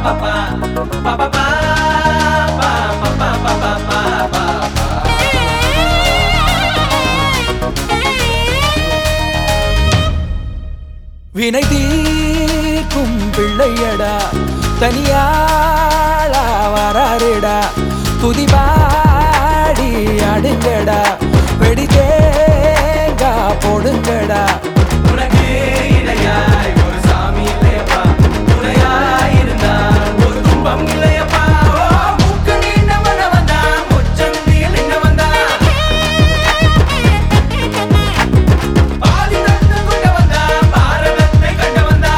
வினை தீர்க்கும் பிள்ளையடா தனியாளா வராருடா துதிபாடி அடுங்கடா வெடி தேங்கா போடுங்கடா உனக்கு இணையாய் ஒரு சாமி இல்லையப்பா துணையாய் இருந்தால் ஒரு துன்பம் இல்லையப்பா ஓ, மூக்கு நீண்டவன வந்தா முச்சம் நீளிங்க வந்தா பாதி தந்து கொண்ட வந்தா பாரதத்தை கண்ட வந்தா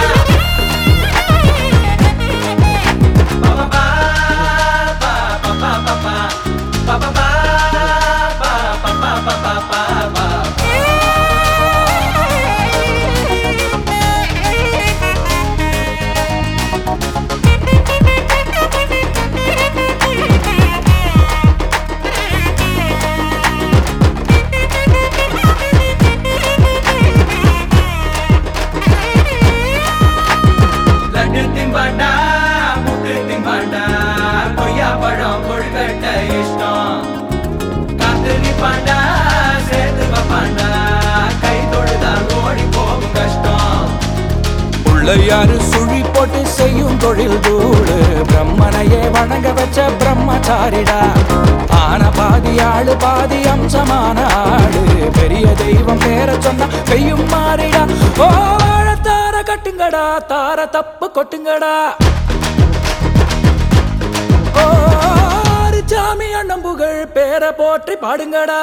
பாபா பா பா பா பா பா பா பா பா பா பா பா பா பா லட்டு திம்பாண்டா முட்டு திம்பாண்டா கொய்யா பழம் கொழுக்கட்ட இஷ்டம் காத்து நிப்பாண்டா சேர்த்து வைப்பாண்டா கை தொழுதால் ஓடி போகும் கஷ்டம் பிள்ளையாரு சுழி போட்டு செய்யும் தொழில் தூடு பிரம்மனையே வணங்க வச்ச பிரம்மச்சாரிடா ஆன பாதி ஆளு பாதி அம்சமான ஆளு பெரிய தெய்வம் பேர சொன்னா பெய்யும் மாறிடா ஓ தார கட்டுங்கடா தார தப்பு கொட்டுங்கடா ஓ சாமி அண்ணன் புகழ் பேரை போற்றி பாடுங்கடா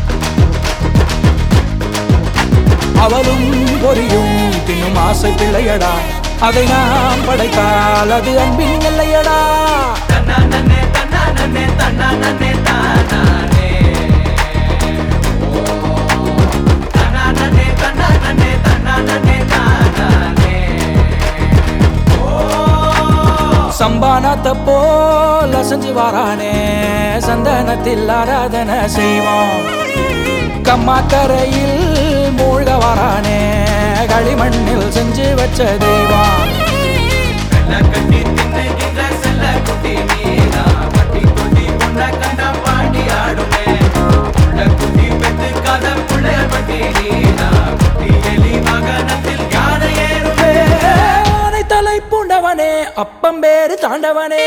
அவளும் பொரியும் தின்னும் ஆசை பிள்ளையடா அதை நாம் படைத்தால் அது அன்பின் எல்லையடா தன்னா நன்னே தன்னா நன்னே தன்னா நன்னே தானானே ஓ. தன்னா நன்னே தன்னா நன்னே தன்னா நன்னே தானானே ஓ சம்பானத்தை போல் அசைஞ்சு வாரானே சந்தனத்தில் ஆராதனை செய்வோம் கம்மாக்கரையில் மூழ்க வாரானே களிமண்ணில் செஞ்சு வச்ச தெய்வம் வெள்ள கட்டி தின்னுகின்ற செல்ல குட்டி நீனா பட்டி தொட்டி பொண்ண கண்டா பாண்டி ஆடுமே உள்ள குட்டி பெத்து கதை புள்ளையர் பட்டி நீனா குட்டி எலி வாகனத்தில் யானை ஏறுமே ஆனை தலை பூண்டவனே அப்பம் பேரு தாண்டவனே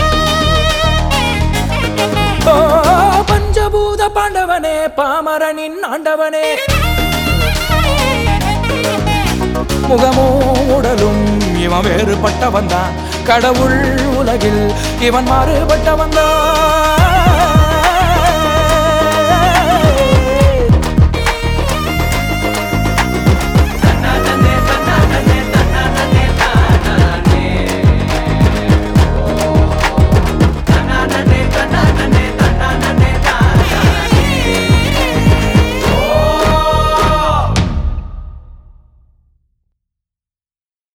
ஓ பஞ்சபூத பாண்டவனே பாமரனின் ஆண்டவனே முகமும் உடலும் இவன் வேறுபட்டவன் தான் கடவுள் உலகில் இவன் மாறுபட்டவன் தான்